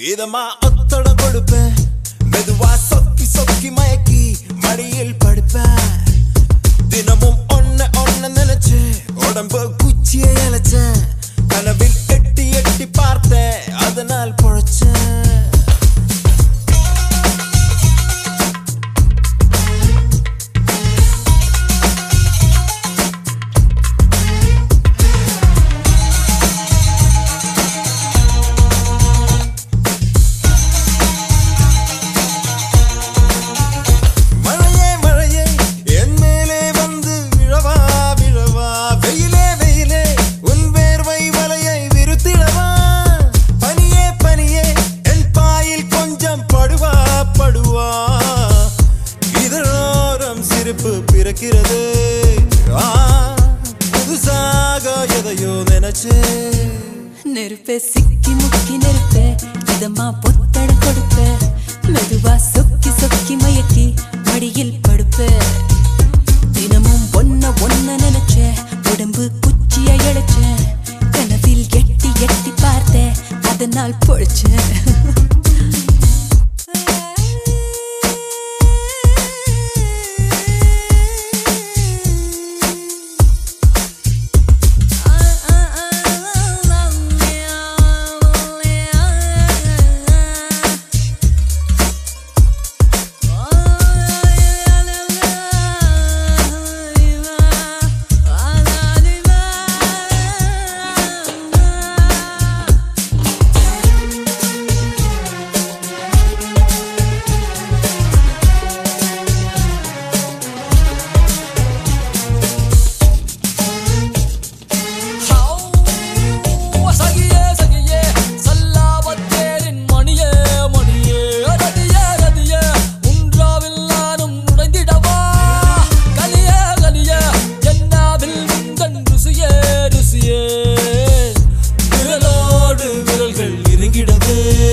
இதமா ஒத்தடம் கொடுப்பேன் மெதுவா சொக்கி சொக்கி மயக்கி மடியில் படுப்பேன் தினமும் ஒன்ன ஒன்ன நினைச்சு உடம்பு குச்சியை இழைச்சேன் கனவில் எட்டி எட்டி பார்த்தேன் அதனால் பொழைச்சேன் மழையே மழையே என் மேலே வந்து விழவா விழவா வெயிலே வெயிலே உன் வேர்வை வலையை விருத்திடவா பனியே பனியே என் பாயில் கொஞ்சம் படுவா படுவா இதழோரம் சிரிப்பு பிறக்கிறது ஆ, புதுசாக எதையோ நினைச்சே நெருப்பே சிக்கி முக்கி நெருப்பே இதமா பொத்தட கொடுப்ப மெதுவா சொக்கி சொக்கி மயக்கி மடியில் படுப்ப தினமும் ஒன்ன ஒன்ன நினைச்ச உடம்பு குச்சிய இழைச்ச கனவில் எட்டி எட்டி பார்த்த அதனால் பொழைச்சேன் சகியே சகியே சல்லாபத்தேரின் மணியே மணியே ரதியே ரதியே உன்றாவில் நானும் நுழைந்திடவா கலியே கலியே ஜன்னாவில் முந்தன் ருசியே ருசியே விரலோடு விரல்கள் இறங்கிடவே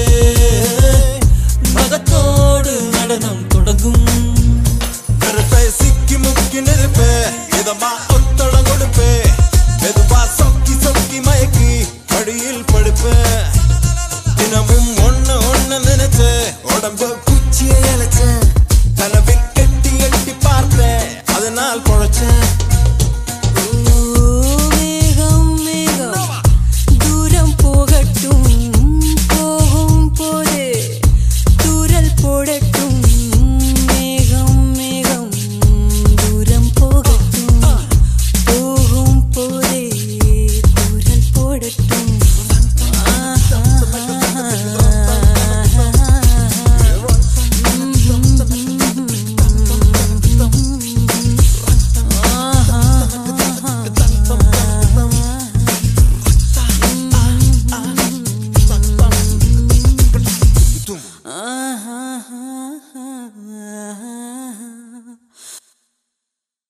மகத்தோடு நடனம் தொடங்கும் நெருப்பை சிக்கி முக்கி நெருப்பே இதமா ஒத்தடம் கொடுப்பே மெதுவா சொக்கி சொக்கி மயக்கி படியில் படுப்பேன் தினமும் ஒண்ணு ஒண்ணு நினைச்சு உடம்பு